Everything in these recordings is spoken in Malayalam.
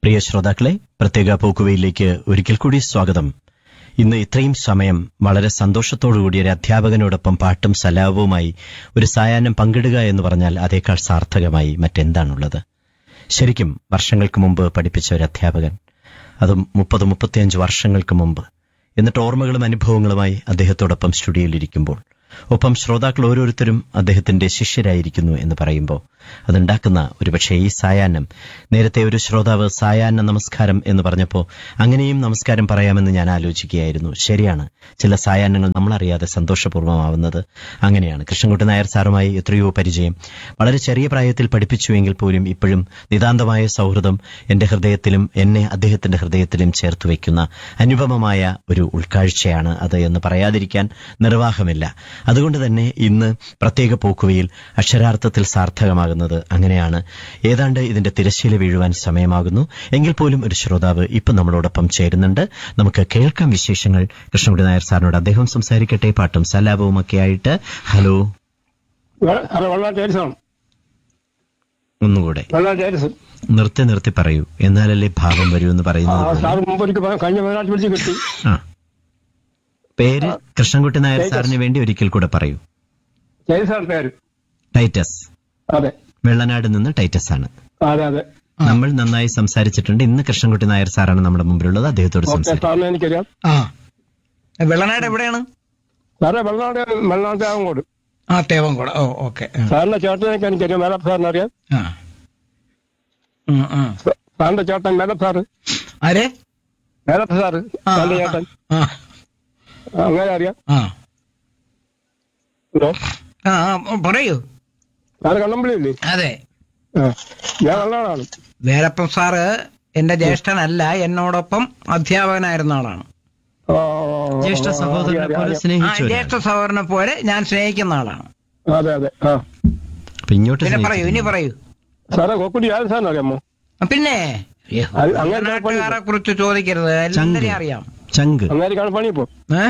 പ്രിയ ശ്രോതാക്കളെ പ്രത്യേക പോക്കുവയിലേക്ക് ഒരിക്കൽ കൂടി സ്വാഗതം ഇന്ന് ഇത്രയും സമയം വളരെ സന്തോഷത്തോടുകൂടി ഒരു അധ്യാപകനോടൊപ്പം പാട്ടും സലാപവുമായി ഒരു സായാഹ്നം പങ്കിടുക എന്ന് പറഞ്ഞാൽ അതേക്കാൾ സാർത്ഥകമായി മറ്റെന്താണുള്ളത് ശരിക്കും വർഷങ്ങൾക്ക് മുമ്പ് പഠിപ്പിച്ച ഒരു അധ്യാപകൻ അതും മുപ്പത് മുപ്പത്തിയഞ്ച് വർഷങ്ങൾക്ക് മുമ്പ് എന്നിട്ട് ഓർമ്മകളും അനുഭവങ്ങളുമായി അദ്ദേഹത്തോടൊപ്പം സ്റ്റുഡിയോയിലിരിക്കുമ്പോൾ ഒപ്പം ശ്രോതാക്കൾ ഓരോരുത്തരും അദ്ദേഹത്തിന്റെ ശിഷ്യരായിരിക്കുന്നു എന്ന് പറയുമ്പോൾ അതുണ്ടാക്കുന്ന ഒരുപക്ഷെ ഈ സായാഹ്നം നേരത്തെ ഒരു ശ്രോതാവ് സായാഹ്ന നമസ്കാരം എന്ന് പറഞ്ഞപ്പോൾ അങ്ങനെയും നമസ്കാരം പറയാമെന്ന് ഞാൻ ആലോചിക്കുകയായിരുന്നു ശരിയാണ് ചില സായാഹ്നങ്ങൾ നമ്മളറിയാതെ സന്തോഷപൂർവ്വമാവുന്നത് അങ്ങനെയാണ് കൃഷ്ണൻകുട്ടി നായർ സാറുമായി എത്രയോ പരിചയം വളരെ ചെറിയ പ്രായത്തിൽ പഠിപ്പിച്ചുവെങ്കിൽ പോലും ഇപ്പോഴും നിതാന്തമായ സൗഹൃദം എന്റെ ഹൃദയത്തിലും എന്നെ അദ്ദേഹത്തിന്റെ ഹൃദയത്തിലും ചേർത്ത് വയ്ക്കുന്ന അനുപമമായ ഒരു ഉൾക്കാഴ്ചയാണ് അത് എന്ന് പറയാതിരിക്കാൻ നിർവാഹമില്ല അതുകൊണ്ട് തന്നെ ഇന്ന് പ്രത്യേക പോക്കുവയിൽ അക്ഷരാർത്ഥത്തിൽ സാർത്ഥകമാകുന്നത് അങ്ങനെയാണ് ഏതാണ്ട് ഇതിന്റെ തിരശ്ശീല വീഴുവാൻ സമയമാകുന്നു എങ്കിൽ പോലും ഒരു ശ്രോതാവ് ഇപ്പൊ നമ്മളോടൊപ്പം ചേരുന്നുണ്ട് നമുക്ക് കേൾക്കാം വിശേഷങ്ങൾ കൃഷ്ണൻകുടി നായർ സാറിനോട് അദ്ദേഹം സംസാരിക്കട്ടെ പാട്ടും സല്ലാപവും ഒക്കെ ആയിട്ട് ഹലോ വെ- ഹലോ വെള്ളം ടേരിസാണ് ഒന്നുകൂടെ വെള്ളം ടേരിസ് നിർത്തി നിർത്തി പറയൂ എന്നാലല്ലേ ഭാവം വരൂ എന്ന് ആ പറയുന്നത് പോലെ. സാർ മുമ്പ് ഒരിക്കൽ പ- കഴിഞ്ഞ ബുധനാഴ്ച വിളിച്ച് കിട്ടി ആ പേര് കൃഷ്ണൻകുട്ടി നായർ സാറിന് വേണ്ടി ഒരിക്കൽ കൂടെ പറയൂ ടേരിസാണ് പേര് ടൈറ്റസ് അതെ വെള്ളനാട് നിന്ന് ടൈറ്റസ് ആണ് അതെ അതെ നമ്മൾ നന്നായി സംസാരിച്ചിട്ടുണ്ട് ഇന്ന് കൃഷ്ണൻകുട്ടി നായർ സാറാണ് നമ്മുടെ മുമ്പിലുള്ളത് അദ്ദേഹത്തോട് ഓക്കെ സംസാരിക്കും സാറിനെ എനിക്കറിയാം ആ വെള്ളനാട് എവിടെയാണ് സാറേ വെള്ളനാട് വെള്ളനാട് ആവങ്കോട് ആ തേവങ്കോട് ഓ ഓക്കെ സാറിന്റെ ചേട്ടനൊക്കെ എനിക്കറിയാം മേലപ്പ് സാറിനെ അറിയാം ആ ഉം, ഉം. സ- സാറിന്റെ ചേട്ടൻ മേലപ്പ് സാറ് ആരെ മേലപ്പ് സാറ് ആ, സാറിന്റെ ചേട്ടൻ ആ ആ, അങ്ങനെ അറിയാം ആ ഹലോ ആ ആ, പറയൂ സാറ് കണ്ണമ്പള്ളിയില്ലേ അതെ ആ ഞാൻ വെള്ളനാടാണ് വേലപ്പം സാറ് എന്റെ ജ്യേഷ്ഠനല്ല എന്നോടൊപ്പം അധ്യാപകനായിരുന്ന ആളാണ് ആ, ജ്യേഷ്ഠ ആ, സഹോദരനെ അറിയാം, പോലെ അറിയാം. ആ, സ്നേഹിച്ചു ജ്യേഷ്ഠ സഹോദരനെ പോലെ ഞാൻ സ്നേഹിക്കുന്ന ആളാണ് അതെ അതെ ആ അപ്പൊ ഇങ്ങോട്ട് പിന്നെ പറയൂ ഇനി സ്നേഹിച്ചിരുന്നു. പറയൂ സാറേ കൊക്കുടി ആരും സാറിന് അറിയാമോ ആ, പിന്നെ അത് അങ്ങനെ നാട്ടുകാരെ കുറിച്ച് ചോദിക്കരുത് എല്ലാരെയും അറിയാം ചങ്ക് അങ്ങനെയൊക്കെയാണ് പണി ഇപ്പൊ ഏ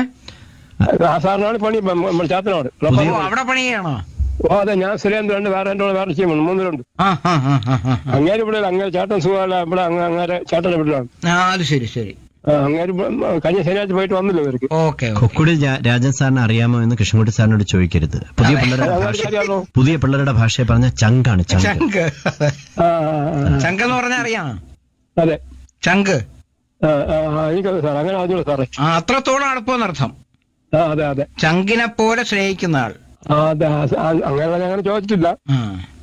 ആ സാറിനാണ് പണി ഇപ്പൊ നമ്മുടെ ചാത്തനാട് ഓ, അവിടെ പണിയാണോ ഓ അതെ ഞാൻ സുരേന്ദ്രണ്ട് വേറെ എന്റെ കൂടെ വേറെ ചെയ്യുന്നു മൂന്നിലുണ്ട് ആ ആ ആ ആ, ആ. അങ്ങേര് ഇവിടെ അങ്ങനെ ചേട്ടൻ സുഖമല്ല ഇവിടെ അങ്ങ് അങ്ങേരെ ചേട്ടന്റെ വീട്ടിലാണ് ആ അത് ശരി ശരി ആ, അങ്ങേര് ഇപ്പൊ കഴിഞ്ഞ ശനിയാഴ്ച പോയിട്ട് വന്നില്ല ഇവർക്ക് ഓക്കെ കൊക്കുടി ജാ- രാജൻ സാറിന് അറിയാമോ എന്ന് കൃഷ്ണൻകുട്ടി സാറിനോട് ചോദിക്കരുത് പുതിയ പിള്ളേരുടെ ഭാഷ അങ്ങേർക്ക് അറിയാമോ പുതിയ പിള്ളേരുടെ ഭാഷയെ പറഞ്ഞ ചങ്കാണ് ചങ്ക് ചങ്ക് ആ, ആ, ആ, ചങ്ക് എന്ന് പറഞ്ഞാൽ അറിയാം അതെ ചങ്ക് ആ, ആ, ആ, എനിക്കത് സാർ അങ്ങനെ അറിഞ്ഞോളൂ സാറേ ആ അത്രത്തോളം അടുപ്പമെന്നർത്ഥം ആ അതെ അതെ ചങ്കിനെ പോലെ സ്നേഹിക്കുന്ന ആൾ ആ അതെ ആ, ആ, അങ്ങനെ ഞാൻ അങ്ങനെ ചോദിച്ചിട്ടില്ല ആ.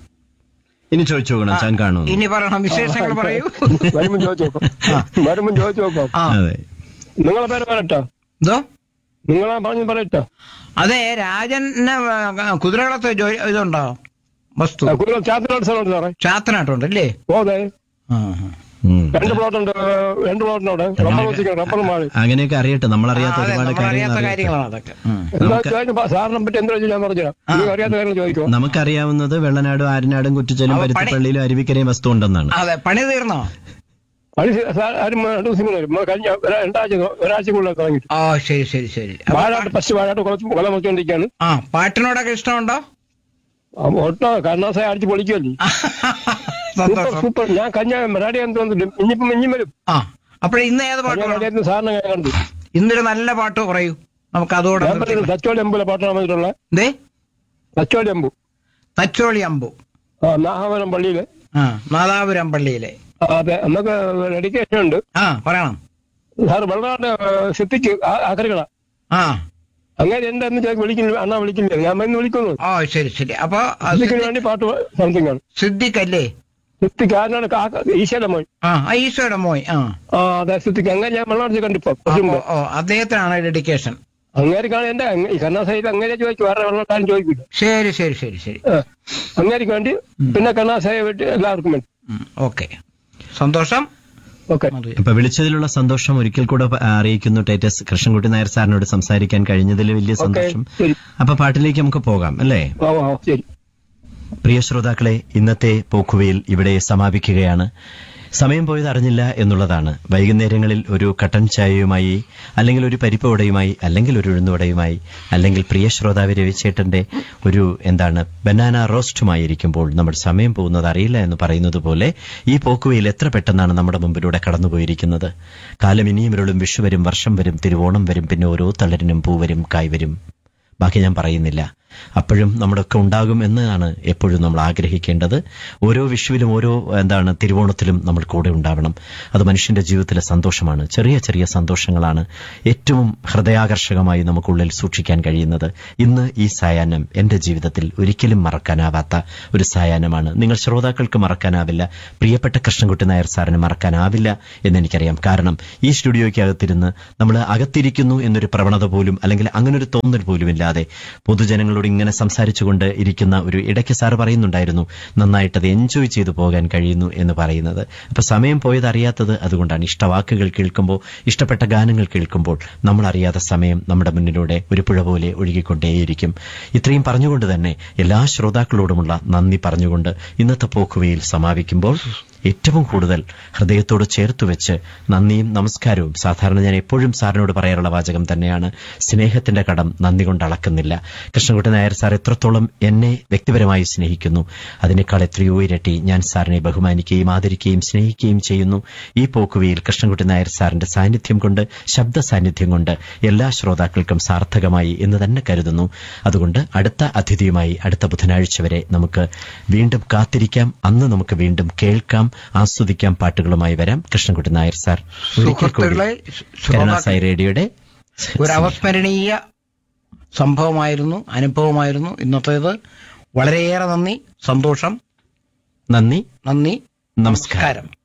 ഇനി ചോദിച്ചു നോക്കണം ചങ്കാണോ എന്ന്. ഇനി പറയണം വിശേഷങ്ങൾ പറയൂ വരുമ്പം ചോദിച്ചു നോക്കാം വരുമ്പം ചോദിച്ചു നോക്കാം ആ അതെ നിങ്ങളെ പേര് പറയട്ടോ ഇതോ നിങ്ങളെ പറഞ്ഞു പറയട്ടോ അതെ രാജന് കുതിരകളത്തെ ജോലി ഇതുണ്ടോ വസ്തു കൂടുതൽ ചാത്തനാട് സ്ഥലമുണ്ട് സാറേ ചാത്തനായിട്ടുണ്ട് അല്ലേ ഓ അതെ ആ, ഉം. രണ്ട് പ്ലോട്ട് ഉണ്ട് രണ്ട് പ്ലോട്ടുണ്ട് അവിടെ റബ്ബർ വെച്ചിരിക്കണം റബ്ബർ മാറി അങ്ങനെയൊക്കെ അറിയട്ടെ ആ, നമ്മളറിയാത്ത അതെ ഒരുപാട് നമ്മൾ അറിയാത്ത കാര്യങ്ങൾ അറിയട്ടെ. കാര്യങ്ങളാണ് അതൊക്കെ ഉം. എന്താ ചോദിച്ചു സാറിനെ പറ്റി എന്താ വെച്ചാൽ ഞാൻ പറഞ്ഞുതരാം നിങ്ങൾക്ക് അറിയാത്ത കാര്യം ചോദിക്കുമോ നമുക്കറിയാവുന്നത് വെള്ളനാടും ആരനാടും കുറ്റിച്ചലും അവ പണി- പരുത്തിപ്പള്ളിയിലും അരുവിക്കരയും വസ്തു ഉണ്ടെന്നാണ് അതെ പണി തീർന്നോ പണി സ- സാർ ആരും രണ്ടു ദിവസം മുന്നേ വരും. നമ്മൾ കഴിഞ്ഞ ഒരാ- രണ്ടാഴ്ച ഒരാഴ്ചക്കുള്ളിൽ തുടങ്ങിയിട്ട് ഓ ശരി ശരി ശരി അപ്പൊ വാഴാട്ട് ഫസ്റ്റ് വാഴാട്ട് കുറച്ച് കൊല മുറിച്ചുകൊണ്ടിരിക്കുകയാണ് ആ പാട്ടിനോടൊക്കെ ഇഷ്ടമുണ്ടോ ഒട്ടോ കരുണാസായ അടിച്ച് പൊളിക്കുമല്ലേ സൂപ്പർ സന്തോഷം സൂപ്പർ ഞാൻ കഞ്ഞ റേഡിയോ തോന്നുന്നു ഇനിയിപ്പം ഇനിയും വരും ആ അപ്പോഴേ ഇന്ന് ഏത് പാട്ട് ഞാൻ വേണം? റേഡിയോ സാറിനെ ഞാൻ കണ്ടു ഇന്നൊരു നല്ല പാട്ട് പറയൂ നമുക്ക് അതോടെ ഞാൻ പറഞ്ഞത് തച്ചോളി അമ്പുലെ പാട്ടാണ് വന്നിട്ടുള്ള ദേ തച്ചോളി അമ്പു തച്ചോളി അമ്പു ആ നാഹവരം പള്ളിയില് ആ നാദാപുരം പള്ളിയിലെ ആ, അതെ അന്നൊക്കെ ഡെഡിക്കേഷൻ ഉണ്ട് ആ പറയണം സാർ വളരെ സിദ്ധിക്ക് ആക്രികള ആ അങ്ങനെ എന്റെ എന്ന് ചോദിക്കും വിളിക്കുന്നില്ല അണ്ണാ വിളിക്കുന്നില്ല ഞാൻ ഇന്ന് വിളിക്കുന്നു ഓ ശരി ശരി അപ്പൊ ആ സിദ്ധിക്കിന് വേണ്ടി പാട്ട് സംതിങ് ആണ് സിദ്ദിഖല്ലേ സിദ്ധിക്ക് ആരാണ് ഈശോയുടെ മോൻ ആ ആ, ഈശോയുടെ മോയ് ആ ആ അതെ സിദ്ധിക്ക് അങ്ങനെ ഞാൻ വെള്ളമടിച്ച് കണ്ടിപ്പോ അപ്പൊ, ഓ അദ്ദേഹത്തിനാണ് ഡെഡിക്കേഷൻ അങ്ങേരിക്കാണ് എന്റെ അങ്ങ- ഈ കർണാസയിൽ അങ്ങനെ ചോദിക്കും വേറെ വെള്ളക്കാരൻ ചോദിക്കില്ല ശരി ശരി ശരി ശരി ആ. അങ്ങേരിക്ക് വേണ്ടി പിന്നെ കർണാസയെ വേണ്ടി എല്ലാവർക്കും വേണ്ടി ഓക്കെ സന്തോഷം ഓക്കെ മതി. അപ്പൊ വിളിച്ചതിലുള്ള സന്തോഷം ഒരിക്കൽ കൂടെ പ- അറിയിക്കുന്നു ടൈറ്റസ് കൃഷ്ണൻകുട്ടി നായർ സാറിനോട് സംസാരിക്കാൻ കഴിഞ്ഞതിൽ വലിയ ഓക്കെ സന്തോഷം ശരി അപ്പൊ പാട്ടിലേക്ക് നമുക്ക് പോകാം അല്ലേ ഓ ഓ ശരി പ്രിയ ശ്രോതാക്കളെ ഇന്നത്തെ പോക്കുവയിൽ ഇവിടെ സമാപിക്കുകയാണ് സമയം പോയത് അറിഞ്ഞില്ല എന്നുള്ളതാണ് വൈകുന്നേരങ്ങളിൽ ഒരു കട്ടൻ ചായയുമായി അല്ലെങ്കിൽ ഒരു പരിപ്പ് വടയുമായി അല്ലെങ്കിൽ ഒരു ഉഴുന്നുവടയുമായി അല്ലെങ്കിൽ പ്രിയ ശ്രോതാവ് രവിചേട്ടന്റെ ഒരു എന്താണ് ബനാന റോസ്റ്റുമായി ഇരിക്കുമ്പോൾ നമ്മുടെ സമയം പോകുന്നത് അറിയില്ല എന്ന് പറയുന്നത് പോലെ ഈ പോക്കുവയിൽ എത്ര പെട്ടെന്നാണ് നമ്മുടെ മുമ്പിലൂടെ കടന്നുപോയിരിക്കുന്നത് കാലം ഇനിയും ഇരുളും വിഷു വരും വർഷം വരും തിരുവോണം വരും പിന്നെ ഓരോ തളരിനും പൂവരും കായ് വരും ബാക്കി ഞാൻ പറയുന്നില്ല അപ്പോഴും നമ്മുടെയൊക്കെ ഉണ്ടാകും എന്നാണ് എപ്പോഴും നമ്മൾ ആഗ്രഹിക്കേണ്ടത് ഓരോ വിഷുവിലും ഓരോ എന്താണ് തിരുവോണത്തിലും നമ്മൾ കൂടെ ഉണ്ടാവണം അത് മനുഷ്യന്റെ ജീവിതത്തിലെ സന്തോഷമാണ് ചെറിയ ചെറിയ സന്തോഷങ്ങളാണ് ഏറ്റവും ഹൃദയാകർഷകമായി നമുക്കുള്ളിൽ സൂക്ഷിക്കാൻ കഴിയുന്നത് ഇന്ന് ഈ സായാഹ്നം എന്റെ ജീവിതത്തിൽ ഒരിക്കലും മറക്കാനാവാത്ത ഒരു സായാഹ്നമാണ് നിങ്ങൾ ശ്രോതാക്കൾക്ക് മറക്കാനാവില്ല പ്രിയപ്പെട്ട കൃഷ്ണൻകുട്ടി നായർ സാറിന് മറക്കാനാവില്ല എന്നെനിക്കറിയാം കാരണം ഈ സ്റ്റുഡിയോയ്ക്കകത്തിരുന്ന് നമ്മൾ അകത്തിരിക്കുന്നു എന്നൊരു പ്രവണത പോലും അല്ലെങ്കിൽ അങ്ങനെ ഒരു തോന്നൽ പോലും ഇല്ലാതെ പൊതുജനങ്ങളോട് ഇങ്ങനെ സംസാരിച്ചുകൊണ്ട് ഇരിക്കുന്ന ഒരു ഇടയ്ക്ക് സാർ പറയുന്നുണ്ടായിരുന്നു നന്നായിട്ട് അത് എൻജോയ് ചെയ്തു പോകാൻ കഴിയുന്നു എന്ന് പറയുന്നത് അപ്പൊ സമയം പോയത് അറിയാത്തത് അതുകൊണ്ടാണ് ഇഷ്ടവാക്കുകൾ കേൾക്കുമ്പോൾ ഇഷ്ടപ്പെട്ട ഗാനങ്ങൾ കേൾക്കുമ്പോൾ നമ്മൾ അറിയാത്ത സമയം നമ്മുടെ മുന്നിലൂടെ ഒരു പുഴ പോലെ ഒഴുകിക്കൊണ്ടേയിരിക്കും ഇത്രയും പറഞ്ഞുകൊണ്ട് തന്നെ എല്ലാ ശ്രോതാക്കളോടുമുള്ള നന്ദി പറഞ്ഞുകൊണ്ട് ഇന്നത്തെ പോക്കുവയിൽ സമാപിക്കുമ്പോൾ ഏറ്റവും കൂടുതൽ ഹൃദയത്തോട് ചേർത്ത് വെച്ച് നന്ദിയും നമസ്കാരവും സാധാരണ ഞാൻ എപ്പോഴും സാറിനോട് പറയാറുള്ള വാചകം തന്നെയാണ് സ്നേഹത്തിന്റെ കടം നന്ദി കൊണ്ട് അളക്കുന്നില്ല കൃഷ്ണൻകുട്ടി നായർ സാർ എത്രത്തോളം എന്നെ വ്യക്തിപരമായി സ്നേഹിക്കുന്നു അതിനേക്കാൾ എത്രയോ ഇരട്ടി ഞാൻ സാറിനെ ബഹുമാനിക്കുകയും ആദരിക്കുകയും സ്നേഹിക്കുകയും ചെയ്യുന്നു ഈ പോക്കുവയിൽ കൃഷ്ണൻകുട്ടി നായർ സാറിന്റെ സാന്നിധ്യം കൊണ്ട് ശബ്ദ സാന്നിധ്യം കൊണ്ട് എല്ലാ ശ്രോതാക്കൾക്കും സാർത്ഥകമായി എന്ന് തന്നെ കരുതുന്നു അതുകൊണ്ട് അടുത്ത അതിഥിയുമായി അടുത്ത ബുധനാഴ്ച വരെ നമുക്ക് വീണ്ടും കാത്തിരിക്കാം അന്ന് നമുക്ക് വീണ്ടും കേൾക്കാം ആസ്വദിക്കാം പാട്ടുകളുമായി വരാം കൃഷ്ണൻകുട്ടി നായർ സാർ ഒരിക്കൽ കൂടി സുഹൃത്തുക്കളെ കരുണാസായി റേഡിയോയുടെ ഒരു അവസ്മരണീയ സംഭവമായിരുന്നു അനുഭവമായിരുന്നു ഇന്നത്തേത് വളരെയേറെ നന്ദി സന്തോഷം നന്ദി നന്ദി നമസ്കാരം നമസ്കാരം